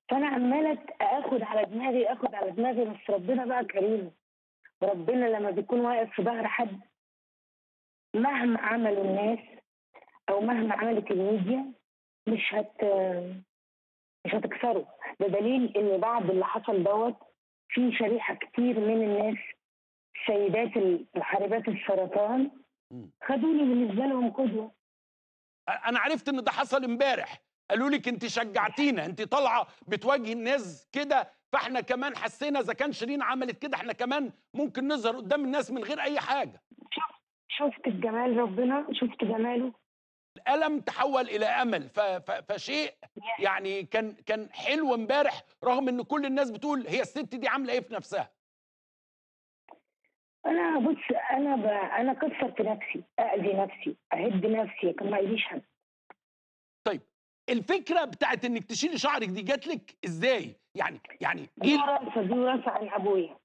فانا عماله اخد على دماغي اخد على دماغي بس ربنا بقى كريم ربنا لما بيكون واقف في ظهر حد مهما عملوا الناس او مهما عملت الميديا مش هت مش هتكسره ده دليل ان بعد اللي حصل دوت في شريحه كتير من الناس سيدات محاربات السرطان مم. خدوني بالنسبه لهم قدوه انا عرفت ان ده حصل امبارح قالوا لك انت شجعتينا انت طالعه بتواجهي الناس كده فاحنا كمان حسينا اذا كان شيرين عملت كده احنا كمان ممكن نظهر قدام الناس من غير اي حاجه شفت الجمال ربنا شفت جماله الالم تحول الى امل ف... ف... فشيء يعني كان كان حلو امبارح رغم ان كل الناس بتقول هي الست دي عامله ايه في نفسها انا بص انا ب... انا كسر في نفسي اذي نفسي اهد نفسي كان ما يجيش حد طيب الفكره بتاعت انك تشيلي شعرك دي جات لك ازاي يعني يعني دي ايه وراثه دي وراثه عن ابويا